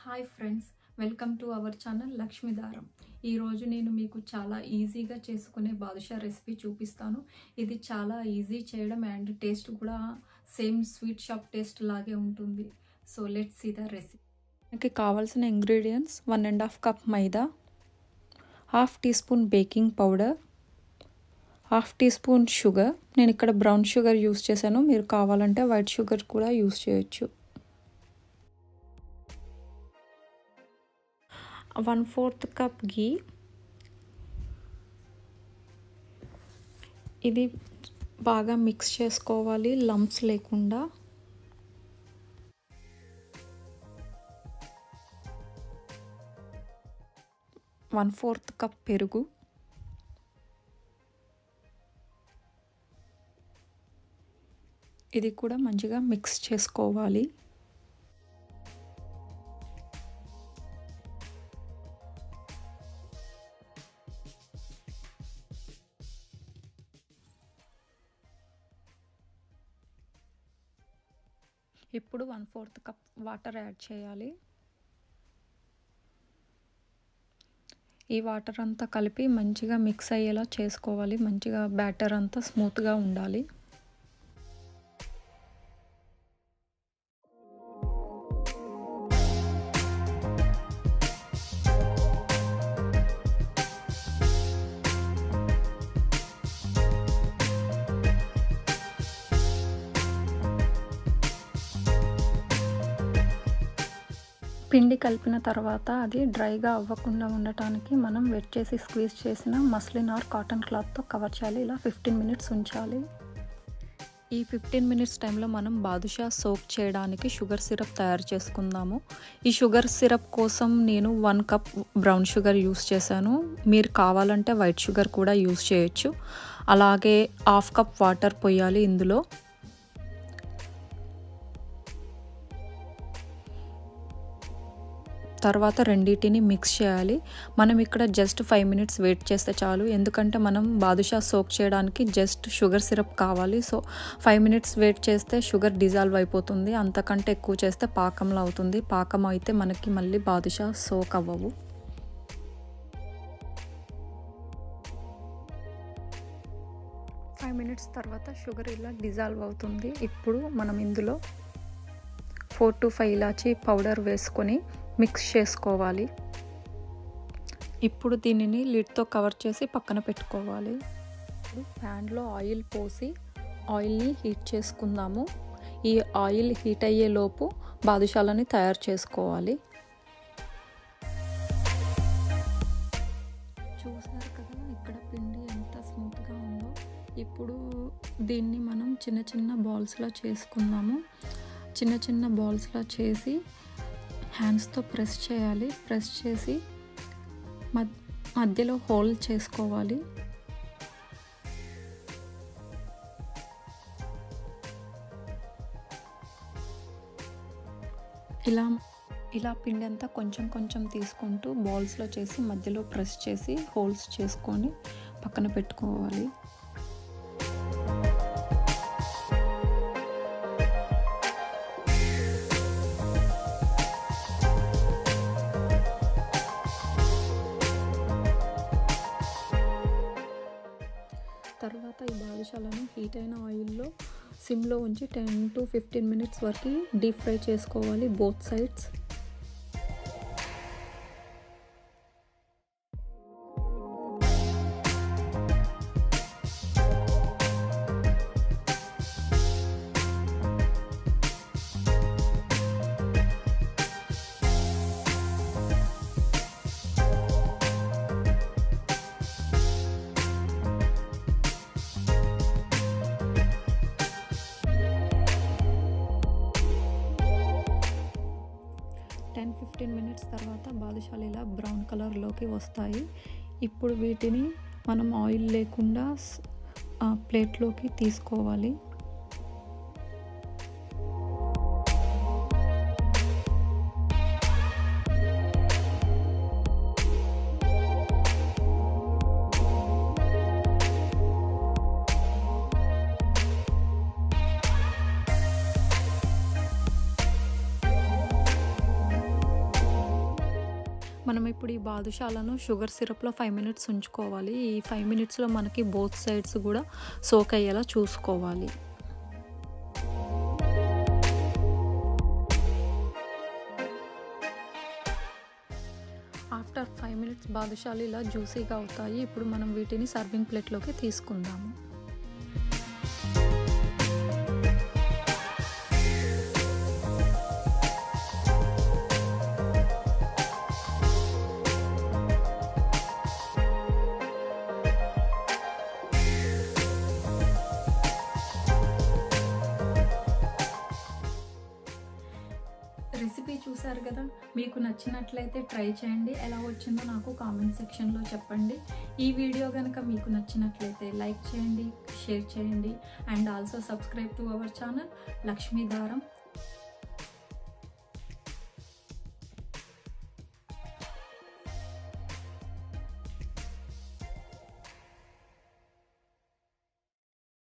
hi friends welcome to our channel Lakshmidaram ఈరోజు నేను మీకు చాలా ఈజీగా చేసుకునే బాదుషా రెసిపీ చూపిస్తాను ఇది చాలా ఈజీ చేయడం అండ్ టేస్ట్ కూడా సేమ్ స్వీట్ షాప్ టేస్ట్ లాగే ఉంటుంది so let's see the recipe మనకి కావాల్సిన ingredients one and half cup maida half teaspoon baking powder half teaspoon sugar నేను ఇక్కడ బ్రౌన్ షుగర్ యూస్ చేశాను మీరు కావాలంటే వైట్ షుగర్ కూడా యూస్ చేయొచ్చు వన్ ఫోర్త్ కప్ గీ ఇది బాగా మిక్స్ చేసుకోవాలి లంప్స్ లేకుండా వన్ ఫోర్త్ కప్ పెరుగు ఇది కూడా మంచిగా మిక్స్ చేసుకోవాలి ఇప్పుడు one fourth cup water add చేయాలి ఈ వాటర్ అంతా కలిపి మంచిగా మిక్స్ అయ్యేలా చేసుకోవాలి మంచిగా బ్యాటర్ అంతా స్మూత్గా ఉండాలి పిండి కలిపిన తర్వాత అది డ్రైగా అవ్వకుండా ఉండటానికి మనం వెట్ చేసి స్క్వీజ్ చేసిన మస్లిన్ ఆర్ కాటన్ క్లాత్తో కవర్ చేయాలి ఇలా ఫిఫ్టీన్ మినిట్స్ ఉంచాలి ఈ ఫిఫ్టీన్ మినిట్స్ టైంలో మనం బాదుషా సోక్ చేయడానికి షుగర్ సిరప్ తయారు చేసుకుందాము ఈ షుగర్ సిరప్ కోసం నేను one cup brown sugar use చేశాను మీరు కావాలంటే వైట్ షుగర్ కూడా యూస్ చేయొచ్చు అలాగే హాఫ్ కప్ వాటర్ పోయాలి ఇందులో తర్వాత రెండింటిని మిక్స్ చేయాలి మనం ఇక్కడ జస్ట్ ఫైవ్ మినిట్స్ వెయిట్ చేస్తే చాలు ఎందుకంటే మనం బాదుషా సోక్ చేయడానికి జస్ట్ షుగర్ సిరప్ కావాలి సో ఫైవ్ మినిట్స్ వెయిట్ చేస్తే షుగర్ డిజాల్వ్ అయిపోతుంది అంతకంటే ఎక్కువ చేస్తే పాకంలో అవుతుంది పాకం అయితే మనకి మళ్ళీ బాదుషా సోక్ అవ్వవు ఫైవ్ మినిట్స్ తర్వాత షుగర్ ఇలా డిజాల్వ్ అవుతుంది ఇప్పుడు మనం ఇందులో ఫోర్ టు ఫైవ్ ఇలాచీ పౌడర్ వేసుకొని మిక్స్ చేసుకోవాలి ఇప్పుడు దీనిని లిడ్తో కవర్ చేసి పక్కన పెట్టుకోవాలి ఇప్పుడు ప్యాన్లో ఆయిల్ పోసి ఆయిల్ని హీట్ చేసుకుందాము ఈ ఆయిల్ హీట్ అయ్యేలోపు బాదుషాలని తయారు చేసుకోవాలి చూసారు కదా ఇక్కడ పిండి ఎంత స్మూత్గా ఉందో ఇప్పుడు దీన్ని మనం చిన్న చిన్న బాల్స్లా చేసుకుందాము చిన్న చిన్న బాల్స్లా చేసి హ్యాండ్స్తో ప్రెస్ చేయాలి ప్రెస్ చేసి మధ్యలో హోల్ చేసుకోవాలి ఇలా ఇలా పిండి అంతా కొంచెం కొంచెం తీసుకుంటూ బాల్స్లో చేసి మధ్యలో ప్రెస్ చేసి హోల్స్ చేసుకొని పక్కన పెట్టుకోవాలి తర్వాత ఈ బాదుషాలను హీట్ అయిన ఆయిల్లో సిమ్లో ఉంచి టెన్ టు ఫిఫ్టీన్ మినిట్స్ వరకు డీప్ ఫ్రై చేసుకోవాలి both sides ten fifteen minutes తర్వాత బాదుషాలు ఇలా బ్రౌన్ కలర్లోకి వస్తాయి ఇప్పుడు వీటిని మనం ఆయిల్ లేకుండా ప్లేట్లోకి తీసుకోవాలి మనం ఇప్పుడు ఈ బాదుషాలను షుగర్ సిరప్లో ఫైవ్ మినిట్స్ ఉంచుకోవాలి ఈ ఫైవ్ మినిట్స్లో మనకి బోత్ సైడ్స్ కూడా సోక్ అయ్యేలా చూసుకోవాలి ఆఫ్టర్ ఫైవ్ మినిట్స్ బాదుషాలు ఇలా జ్యూసీగా అవుతాయి ఇప్పుడు మనం వీటిని సర్వింగ్ ప్లేట్లోకి తీసుకుందాము రెసిపీ చూసారు కదా మీకు నచ్చినట్లయితే ట్రై చేయండి ఎలా వచ్చిందో నాకు కామెంట్ సెక్షన్లో చెప్పండి ఈ వీడియో కనుక మీకు నచ్చినట్లయితే లైక్ చేయండి షేర్ చేయండి and also subscribe to our channel లక్ష్మీదారం